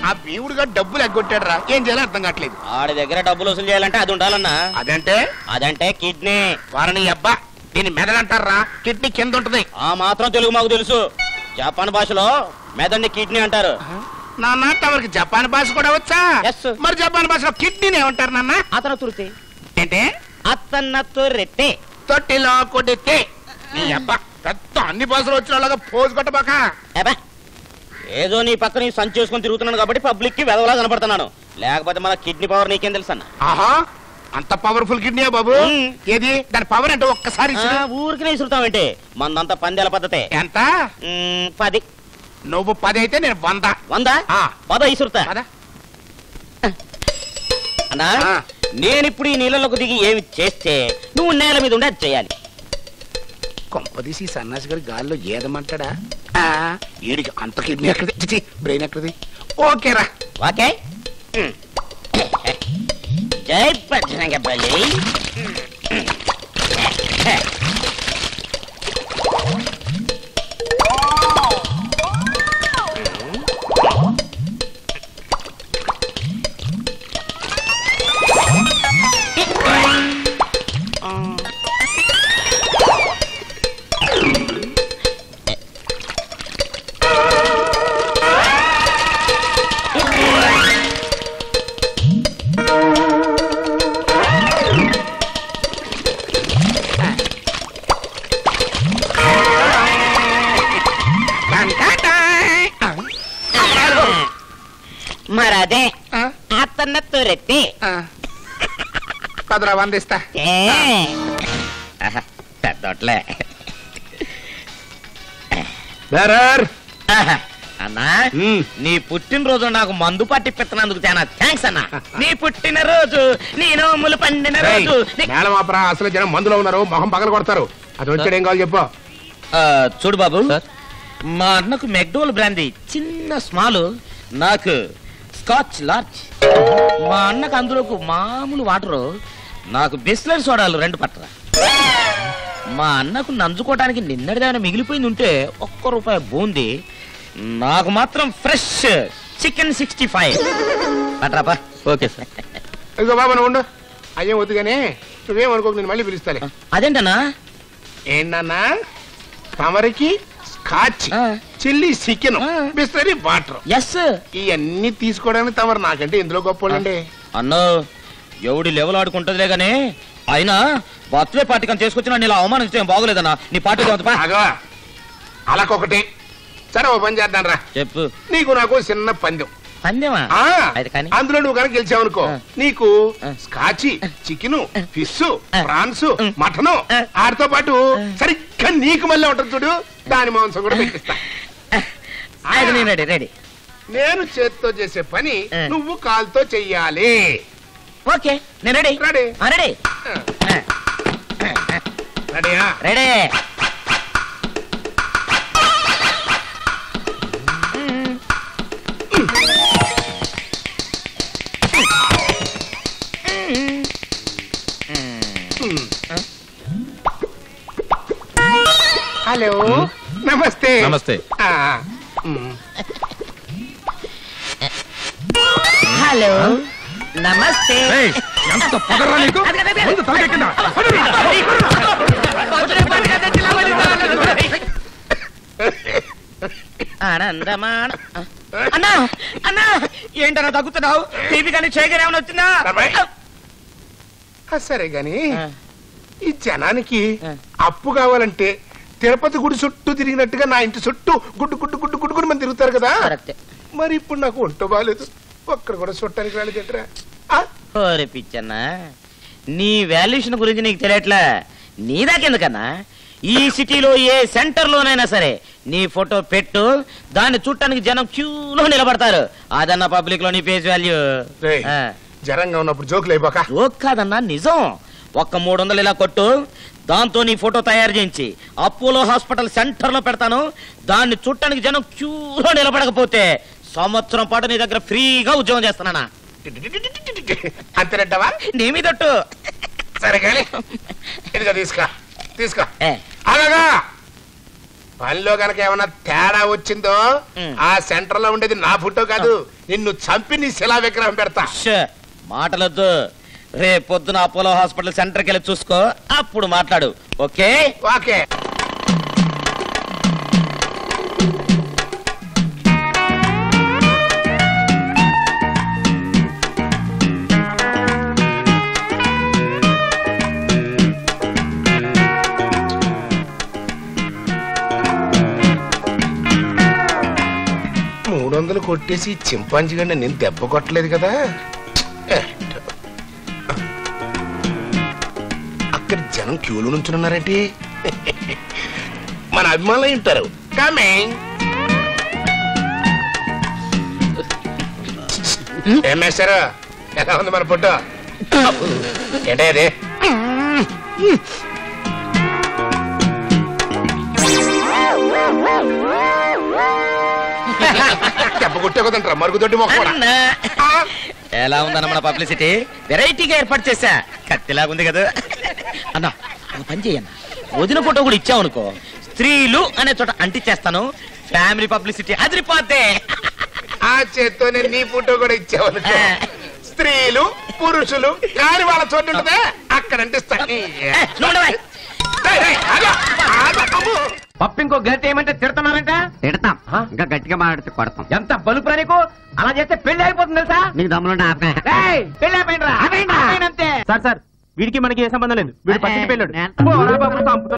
ఆ భీముడుగా డబ్బులు ఎగ్గొట్టాడు రా ఏం చేయాలో అర్థం కావట్లేదు ఆడి దగ్గర డబ్బులు వసూలు చేయాలంటే అది ఉండాలన్నా అదంటే అదంటే కిడ్నీ వారని అబ్బా దీన్ని మెదడంటారా కిడ్నీ కింద ఉంటది ఆ మాత్రం తెలుగు మాకు తెలుసు జపాన్ భాషలో మెదడిని కిడ్నీ అంటారు నాన్న తమరికి జపాన్ భాష కూడా వచ్చా Yes. మరి జపాన్ భాషలో కిడ్నీని ఏమంటారు నాన్న అతను తురితే ఏంటే అతన్న తురెట్టే తొట్టిలో కొడితే నీ అబ్బా పెద్ద అన్ని భాషలు వచ్చిన వాళ్ళగా పోజు కొట్టబాక ఏబా, ఏదో నీ పక్కన ఈ సంచి చేసుకొని తిరుగుతున్నాను కాబట్టి పబ్లిక్ కి వెదవలా కనపడుతున్నాను లేకపోతే మన కిడ్నీ పవర్ నీకేం తెలుసు అన్న ఆహా అంత పవర్ఫుల్ కిడ్నీ బాబు మ్మ్. ఏది దాని పవర్ అంటే ఒక్కసారి ఇసురు. ఊరికి ఇసురుతామంటే మందంతా పందేల పద్ధతే ఎంత మ్, పది నువ్వు పది అయితే నేను వంద వంద ఆ. పద ఇసురుతా కదా అన్నా ఆ. నేను ఇప్పుడు ఈ నీళ్ళలోకి దిగి ఏమి చేస్తే నువ్వు నేల మీద ఉండి అది చేయాలి కొంపదీసి ఈ సన్నాసి గారి గాల్లో ఏదమంటాడా ఆ, ఈడికి అంత కిడ్నీ ఎక్కడిది బ్రెయిన్ ఎక్కడిది ఓకేరా ఓకే మ్. జై బజరంగ బలి మరి అదే ఆ, అతన్న తురెత్తి ఆ. పదరా వందిస్తా ఏ. ఆహా, పెద్దోట్లే బేరర్ ఆహా, అన్నా నీ పుట్టినరోజు నాకు మందు పట్టిపిస్తున్నందుకు చాలా థ్యాంక్స్ అన్నా నీ పుట్టినరోజు నీ నోములు పండిన రోజు నీ- మేడం ఆపరా అసలు జనం మందులో ఉన్నారు మొహం పగల కొడతారు అది వచ్చాడు ఏం కావాలి చెప్పు ఆ, చూడు బాబు మా అన్నకు మెక్డోల్ బ్రాందీ చిన్న స్మాల్ నాకు స్కాచ్ లార్జ్ మా అన్నకు అందులోకి మామూలు వాటరు నాకు బిస్లర్ సోడాలు రెండు పట్టరా మా అన్నకు నంజుకోవడానికి నిన్నటిదైనా మిగిలిపోయింది ఉంటే ఒక్క రూపాయి బూంది నాకు మాత్రం ఫ్రెష్ చికెన్ సిక్స్టీ ఫైవ్ పట్రాపా ఓకే సార్ ఇదిగో బాబు నువ్వు ఉండు అయ్యేం వద్దు కానీ నువ్వేం అనుకోకు నేను మళ్ళీ పిలుస్తాలే అదేంటన్నా ఏంటన్నా తమరికి స్కాచ్ ఆ. చిల్లీ చికెన్ ఆ. బిస్లరీ వాటర్ ఎస్ ఇవన్నీ తీసుకోవడానికి తమరు నాకంటే ఇందులో గొప్పండి అన్నో ఎవడి లెవెల్ ఆడుకుంటదిలే గానీ అయినా బర్త్డే పార్టీ కానీ చేసుకొచ్చిన నేను ఇలా అవమానించడం బాగోలేదన్నా నీ పార్టీ చదువుతా అగో అలాకొకటి సరే ఓ పని చేద్దాం రా చెప్పు నీకు నాకు చిన్న పందెం పందెమా ఆ, అయితే కానీ అందులో నువ్వు కనుక గెలిచావనుకో ఆ. నీకు ఆ. స్కాచి చికెన్ ఫిష్ ఆ. ప్రాన్స్ ఆ. మటన్ ఆ. ఆడితో పాటు సరిగ్గా నీకు మళ్ళీ ఉంటుంది చూడు దాని మాంసం కూడా పెట్టిస్తా అయితే నేను రెడీ రెడీ నేను చేత్తో చేసే పని ఆ. నువ్వు కాల్తో చెయ్యాలి ఓకే నేను రెడీ రెడీ రెడీ రెడీయా రెడీ హలో నమస్తే నమస్తే ఆ, ఉమ్. హలో నమస్తే ఏయ్, ఎంత పొగర్రా నీకు ముందు తలకెక్కిందా? ఆనందమాన అన్నా అన్నా ఏంటన్నా తగ్గుతున్నావు టీవీ కానీ చేయగానే ఏమైనా వచ్చిందా అబ్బాయి. ఆ, సరే గాని ఆ. ఈ జనానికి ఆ. అప్పు కావాలంటే తిరుపతి గుడి చుట్టూ తిరిగినట్టుగా నా ఇంటి చుట్టూ గుడ్డు గుడ్డు గుడ్డు గుడ్డు గుడ్డు మంది తిరుగుతారు కదా కరెక్టే. మరి ఇప్పుడు నాకు ఒంట బాగాలేదు ఒక్కడ కూడా చుట్టానికి రాలేదంటరా ఓరే పిచ్చన్నా నీ వాల్యుయేషన్ గురించి నీకు తెలియట్లే నీ దాకెందుకన్నా ఈ సిటీలో ఏ సెంటర్ లోనైనా సరే నీ ఫోటో పెట్టు దాన్ని చూడటానికి జనం క్యూలో నిలబడతారు అదన్న పబ్లిక్ లో నీ ఫేస్ వాల్యూ జరంగా ఉన్నప్పుడు జోకులు అయిపోక జోక్ కాదన్నా నిజం ఒక్క మూడు వందలు ఇలా కొట్టు దాంతో నీ ఫోటో తయారు చేయించి అపోలో హాస్పిటల్ సెంటర్ లో పెడతాను దాన్ని చూడటానికి జనం క్యూలో నిలబడకపోతే సంవత్సరం పాటు నీ దగ్గర ఫ్రీగా ఉద్యోగం చేస్తానా అంతేనంటావా నీ మీదట్టు సరే కానీ ఇదిగో తీసుకో తీసుకో ఏ, అలాగా పనిలో గనక ఏమైనా తేడా వచ్చిందో మ్. ఆ సెంటర్ లో ఉండేది నా ఫోటో కాదు నిన్ను చంపి నీ శిలా విగ్రహం పెడతా ష్, మాటలొద్దు రేపు పొద్దున అపోలో హాస్పిటల్ సెంటర్కి వెళ్ళి చూసుకో అప్పుడు మాట్లాడు ఓకే ఓకే మూడు వందలు కొట్టేసి చింపాంజీ గండి నేను దెబ్బ కొట్టలేదు కదా అక్కడ జనం క్యూలో నుంచున్నారేంటి మన అభిమానులు అయి ఉంటారు కమింగ్ ఏం మేస్టారు ఎలా ఉంది మన ఫోటో ఏంటే అది దెబ్బ కొట్టే కదంటారా మరుగుదొడ్డి మొక్క కూడా. అన్నా. ఎలా ఉందన్న మన పబ్లిసిటీ వెరైటీగా ఏర్పాటు చేశా కత్తిలాగుంది కదా అన్న ఒక పని చేయన్న వదిన ఫోటో కూడా ఇచ్చావు అనుకో స్త్రీలు అనే చోట అంటించేస్తాను ఫ్యామిలీ పబ్లిసిటీ అదిరిపోతే ఆ చేత్తోనే నీ ఫోటో కూడా ఇచ్చావు స్త్రీలు పురుషులు కాని వాళ్ళ చోటు ఉంటుందే అక్కడ అంటిస్తా పప్పు ఇంకో గట్టి ఏమంటే తిడతానంట తిడతాం ఇంకా గట్టిగా మాట్లాడితే కొడతాం ఎంత బలుపురా నీకు అలా చేస్తే పెళ్లి అయిపోతుంది తెలుసా నీకు దమ్ములుంటే ఆపే ఏయ్, పెళ్లి అయిపోయిందిరా ఆపేయండిరా. అయిపోయిందంతే. సార్ సార్ వీడికి మనకి ఏ సంబంధం లేదు వీడు పచ్చి పెళ్ళాడు నేను- పోరా బాబు, చంపుతా.